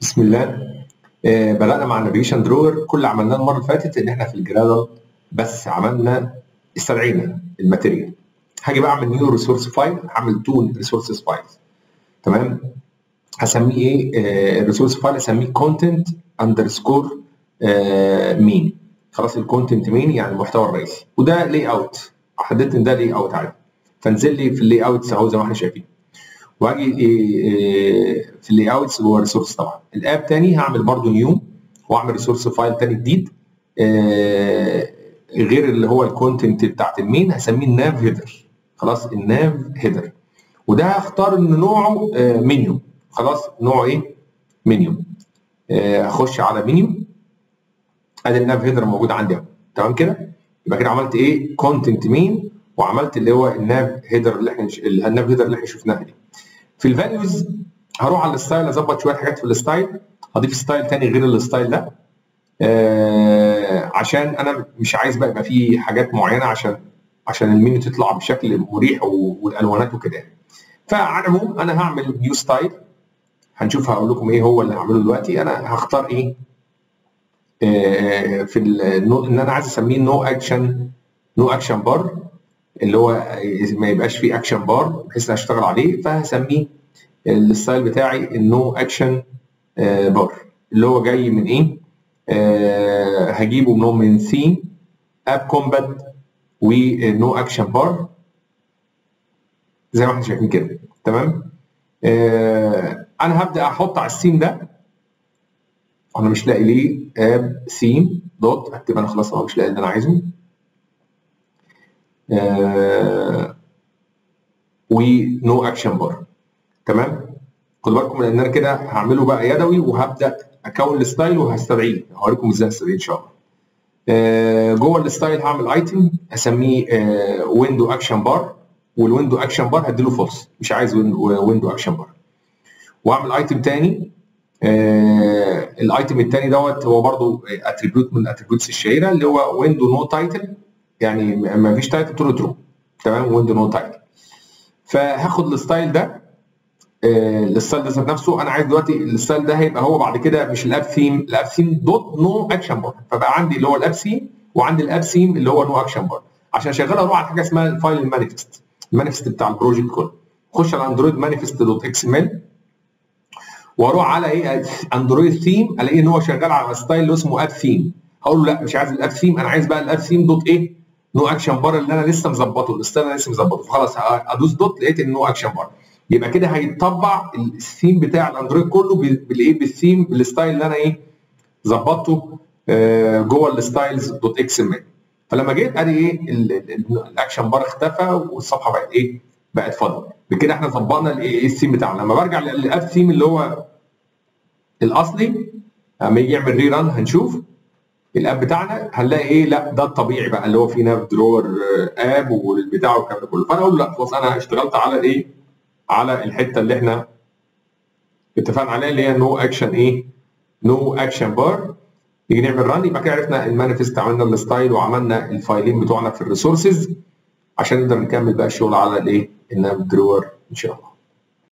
بسم الله آه بدأنا مع النافيجيشن درور كل اللي عملناه المرة اللي فاتت إن إحنا في الجرادل بس عملنا استدعينا الماتيريال هاجي بقى أعمل نيو ريسورس فايل هعمل تون ريسورسز فايل تمام هسميه إيه آه الريسورس فايل هسميه كونتنت أندرسكور مين خلاص الكونتنت مين يعني المحتوى الرئيسي وده لاي أوت حددت إن ده لاي أوت عادي فانزل لي في اللاي أوتس أهو زي ما إحنا شايفين واجي في اللاي اوتس جوه ريسورس طبعا الاب تاني هعمل برده نيو واعمل ريسورس فايل تاني جديد غير اللي هو الكونتنت بتاعت المين هسميه الناف هيدر خلاص الناف هيدر وده هختار ان نوعه منيو خلاص نوعه ايه منيو اخش على منيو ادي الناف هيدر موجود عندي اهو تمام كده يبقى كده عملت ايه كونتنت مين وعملت اللي هو الناف هيدر اللي احنا الناف هيدر اللي احنا شفناها دي في الفاليوز هروح على الستايل اظبط شويه حاجات في الستايل هضيف ستايل تاني غير الستايل ده آه عشان انا مش عايز بقى يبقى فيه حاجات معينه عشان عشان المنيو تطلع بشكل مريح والالوانات وكده فعلى العموم انا هعمل نيو ستايل هنشوف هقول لكم ايه هو اللي هعمله دلوقتي انا هختار ايه آه في ان انا عايز اسميه نو اكشن نو اكشن بار اللي هو ما يبقاش فيه اكشن بار بحيث ان اشتغل عليه فهسميه الستايل بتاعي النو اكشن بار اللي هو جاي من ايه؟ آه هجيبه من من ثيم اب كومبات ونو اكشن بار زي ما احنا شايفين كده تمام؟ آه انا هبدا احط على الثيم ده انا مش لاقي ليه اب ثيم دوت اكتب انا خلاص انا مش لاقي اللي انا عايزه آه ونو اكشن بار تمام خدوا بالكم لان انا كده هعمله بقى يدوي وهبدا اكون الستايل وهستدعيه هوريكم ازاي هستدعيه ان شاء الله آه جوه الستايل هعمل ايتم اسميه آه ويندو اكشن بار والويندو اكشن بار هديله فولس مش عايز ويندو اكشن بار واعمل ايتم تاني آه الايتم التاني دوت هو برضو اتريبيوت من الاتريبيوتس الشهيره اللي هو ويندو نو تايتل يعني ما فيش تايتل ترو ترو تمام ويندو نو تايتل فهاخد الستايل ده آه الستايل ده ذات نفسه انا عايز دلوقتي الستايل ده هيبقى هو بعد كده مش الاب ثيم الاب ثيم دوت نو اكشن بار فبقى عندي اللي هو الاب ثيم وعندي الاب ثيم اللي هو نو اكشن بار عشان اشغلها اروح على حاجه اسمها الفايل المانيفست المانيفست بتاع البروجكت كله اخش على اندرويد مانيفست دوت اكس ام ال واروح على ايه اندرويد ثيم الاقي ان هو شغال على ستايل اللي اسمه اب ثيم هقول له لا مش عايز الاب ثيم انا عايز بقى الاب ثيم دوت ايه نو اكشن بار اللي انا لسه مظبطه الستايل انا لسه مظبطه فخلاص ادوس دوت لقيت النو اكشن بار يبقى كده هيتطبع الثيم بتاع الاندرويد كله بالايه بالثيم بالستايل اللي انا ايه ظبطته آه جوه الستايلز دوت اكس ام ال فلما جيت ادي ايه الاكشن بار اختفى والصفحه بقت ايه بقت فاضيه بكده احنا ظبطنا الايه الثيم بتاعنا لما برجع للاب ثيم اللي هو الاصلي لما يجي يعمل ري ران هنشوف الاب بتاعنا هنلاقي ايه لا ده الطبيعي بقى اللي هو فيه ناف درور اب والبتاع والكلام ده كله فانا اقول لا خلاص انا اشتغلت على الايه على الحته اللي احنا اتفقنا عليها اللي هي نو اكشن ايه نو اكشن بار نيجي نعمل ران يبقى كده عرفنا المانيفست عملنا الستايل وعملنا الفايلين بتوعنا في الريسورسز عشان نقدر نكمل بقى الشغل على الايه الناف درور ان شاء الله